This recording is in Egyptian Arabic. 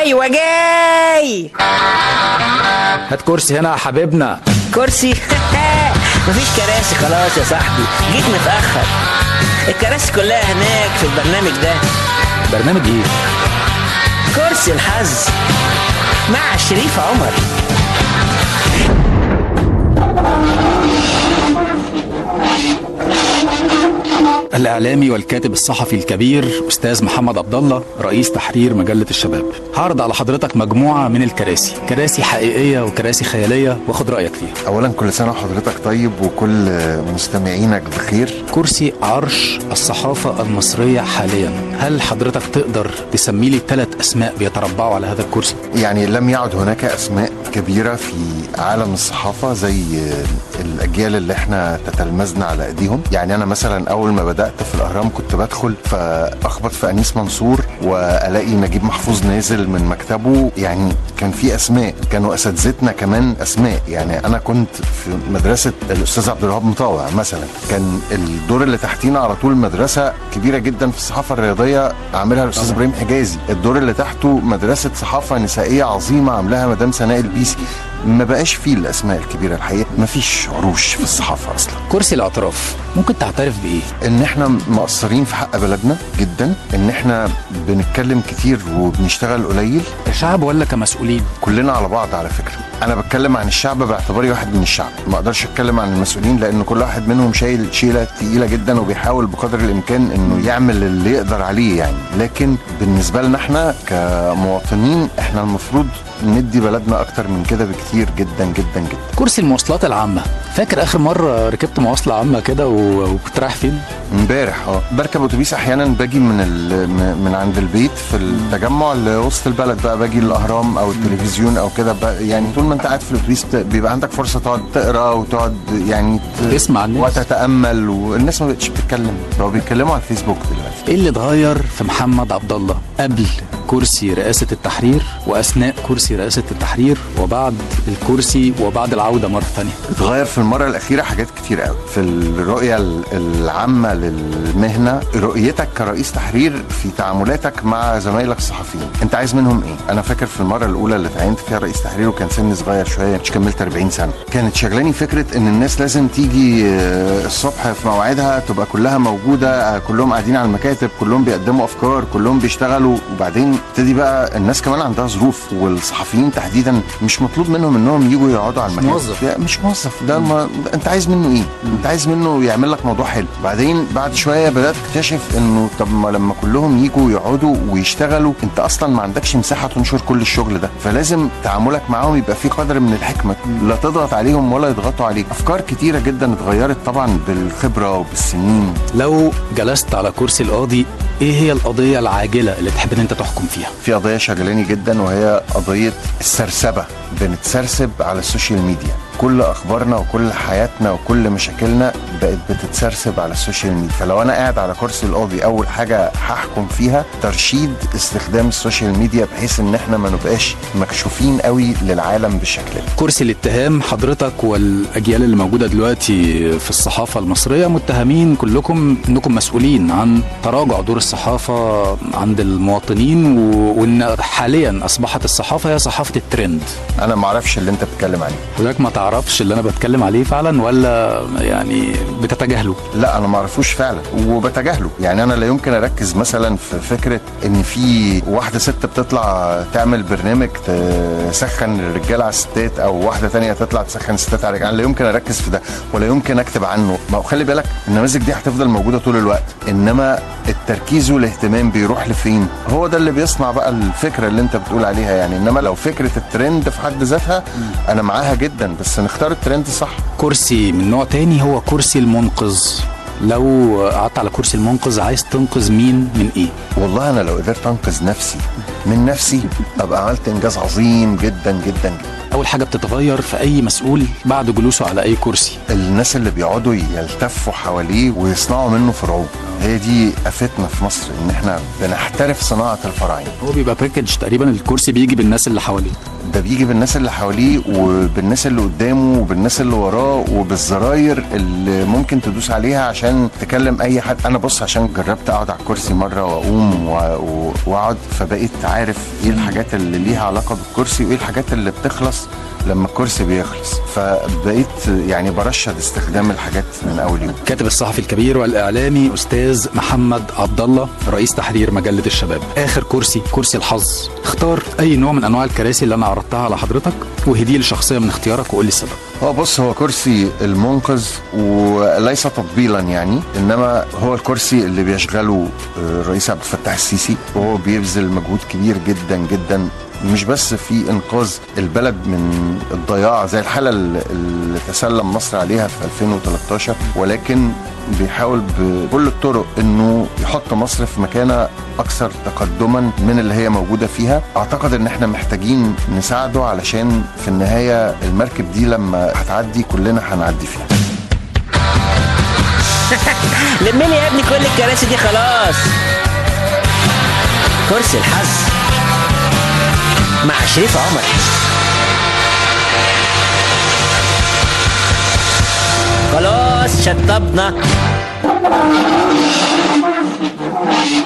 ايوه جاي هات كرسي هنا يا حبيبنا كرسي مفيش كراسي خلاص يا صاحبي جيت متاخر الكراسي كلها هناك في البرنامج ده برنامج ايه كرسي الحظ مع شريف عمر الاعلامي والكاتب الصحفي الكبير استاذ محمد عبد الله رئيس تحرير مجله الشباب هعرض على حضرتك مجموعه من الكراسي كراسي حقيقيه وكراسي خياليه واخد رايك فيها اولا كل سنه وحضرتك طيب وكل مستمعينك بخير كرسي عرش الصحافه المصريه حاليا هل حضرتك تقدر تسمي لي ثلاث اسماء بيتربعوا على هذا الكرسي يعني لم يعد هناك اسماء كبيره في عالم الصحافه زي الاجيال اللي احنا تتلمذنا على ايديهم يعني انا مثلا اول ما بدات في الاهرام كنت بدخل فاخبط في انيس منصور والاقي نجيب محفوظ نازل من مكتبه يعني كان في اسماء كانوا اساتذتنا كمان اسماء يعني انا كنت في مدرسه الاستاذ عبد الوهاب مطاوع مثلا كان الدور اللي تحتينا على طول مدرسه كبيره جدا في الصحافه الرياضيه عاملها الاستاذ ابراهيم حجازي الدور اللي تحته مدرسه صحافه نسائيه عظيمه عاملاها مدام سناء البيسي ما بقاش فيه الاسماء الكبيره الحقيقه ما فيش عروش في الصحافه اصلا كرسي الاعتراف ممكن تعترف بايه ان احنا مقصرين في حق بلدنا جدا ان احنا بنتكلم كتير وبنشتغل قليل كشعب ولا كمسؤولين كلنا على بعض على فكره انا بتكلم عن الشعب باعتباري واحد من الشعب ما اقدرش اتكلم عن المسؤولين لان كل واحد منهم شايل شيله تقيله جدا وبيحاول بقدر الامكان انه يعمل اللي يقدر عليه يعني لكن بالنسبه لنا احنا كمواطنين احنا المفروض ندي بلدنا اكتر من كده بكتير جدا جدا جدا كرسي المواصلات العامه فاكر اخر مره ركبت مواصله عامه كده و- وكنت رايح فين امبارح اه بركب اتوبيس احيانا باجي من ال... م- من عند البيت في التجمع لوسط البلد بقى باجي الاهرام او التلفزيون او كده بقى- يعني طول ما انت قاعد في الاتوبيس بت- بيبقى عندك فرصه تقعد تقرا وتقعد يعني ت- تسمع الناس. وتتامل والناس ما بقتش بتتكلم بقوا بيتكلموا على الفيسبوك دلوقتي ايه اللي اتغير في محمد عبد الله قبل كرسي رئاسه التحرير واثناء كرسي رئاسه التحرير وبعد الكرسي وبعد العوده مره ثانيه اتغير في المرة الأخيرة حاجات كتير قوي في الرؤية ال- العامة للمهنة رؤيتك كرئيس تحرير في تعاملاتك مع زمايلك الصحفيين انت عايز منهم ايه انا فاكر في المرة الأولى اللي تعينت فيها رئيس تحرير وكان سني صغير شوية مش كملت 40 سنة كانت شغلاني فكرة ان الناس لازم تيجي آه، الصبح في مواعيدها تبقى كلها موجودة آه، كلهم قاعدين على المكاتب كلهم بيقدموا أفكار كلهم بيشتغلوا وبعدين ابتدي بقى الناس كمان عندها ظروف والصحفيين تحديدا مش مطلوب منهم انهم يجوا يقعدوا على المكاتب موظف. لا، مش موظف ده الم... ده انت عايز منه ايه؟ انت عايز منه يعمل لك موضوع حلو بعدين بعد شويه بدات تكتشف انه طب ما لما كلهم يجوا يقعدوا ويشتغلوا انت اصلا ما عندكش مساحه تنشر كل الشغل ده فلازم تعاملك معاهم يبقى فيه قدر من الحكمه لا تضغط عليهم ولا يضغطوا عليك افكار كتيره جدا اتغيرت طبعا بالخبره وبالسنين لو جلست على كرسي القاضي ايه هي القضيه العاجله اللي تحب ان انت تحكم فيها في قضيه شغلاني جدا وهي قضيه السرسبه بنتسرسب على السوشيال ميديا كل اخبارنا وكل حياتنا وكل مشاكلنا بقت بتتسرسب على السوشيال ميديا فلو انا قاعد على كرسي القاضي اول حاجه هحكم فيها ترشيد استخدام السوشيال ميديا بحيث ان احنا ما نبقاش مكشوفين قوي للعالم بالشكل ده كرسي الاتهام حضرتك والاجيال اللي موجوده دلوقتي في الصحافه المصريه متهمين كلكم انكم مسؤولين عن تراجع دور الصحافه عند المواطنين و... وان حاليا اصبحت الصحافه هي صحافه الترند انا ما اعرفش اللي انت بتتكلم عليه حضرتك ما تعرفش اللي انا بتكلم عليه فعلا ولا يعني بتتجاهله لا انا ما اعرفوش فعلا وبتجاهله يعني انا لا يمكن اركز مثلا في فكره ان في واحده ست بتطلع تعمل برنامج تسخن الرجاله على الستات او واحده تانية تطلع تسخن الستات على الرجاله أنا لا يمكن اركز في ده ولا يمكن اكتب عنه ما هو خلي بالك النماذج دي هتفضل موجوده طول الوقت انما التركيز والاهتمام بيروح لفين هو ده اللي بيصنع بقى الفكره اللي انت بتقول عليها يعني انما لو فكره الترند في حد ذاتها انا معاها جدا بس نختار الترند الصح كرسي من نوع تاني هو كرسي المنقذ لو قعدت على كرسي المنقذ عايز تنقذ مين من ايه والله انا لو قدرت انقذ نفسي من نفسي ابقى عملت انجاز عظيم جدا جدا جدا اول حاجه بتتغير في اي مسؤول بعد جلوسه على اي كرسي الناس اللي بيقعدوا يلتفوا حواليه ويصنعوا منه فرعون هي دي افتنا في مصر ان احنا بنحترف صناعه الفراعين هو بيبقى باكج تقريبا الكرسي بيجي بالناس اللي حواليه ده بيجي بالناس اللي حواليه وبالناس اللي قدامه وبالناس اللي وراه وبالزراير اللي ممكن تدوس عليها عشان تكلم اي حد انا بص عشان جربت اقعد على الكرسي مره واقوم و- و- واقعد فبقيت عارف ايه الحاجات اللي ليها علاقه بالكرسي وايه الحاجات اللي بتخلص لما الكرسي بيخلص فبقيت يعني برشد استخدام الحاجات من اول يوم الكاتب الصحفي الكبير والاعلامي استاذ محمد عبد الله رئيس تحرير مجله الشباب اخر كرسي كرسي الحظ اختار اي نوع من انواع الكراسي اللي انا عرضتها على حضرتك وهديه لشخصيه من اختيارك وقول لي السبب هو بص هو كرسي المنقذ وليس تطبيلا يعني انما هو الكرسي اللي بيشغله آه، الرئيس عبد الفتاح السيسي وهو بيبذل مجهود كبير جدا جدا مش بس في انقاذ البلد من الضياع زي الحاله اللي اللي تسلم مصر عليها في 2013 ولكن بيحاول بكل الطرق انه يحط مصر في مكانه اكثر تقدما من اللي هي موجوده فيها اعتقد ان احنا محتاجين نساعده علشان في النهايه المركب دي لما هتعدي كلنا هنعدي فيها لم لي يا ابني كل الكراسي دي خلاص كرسي الحظ مع شريف عمر خلاص شطبنا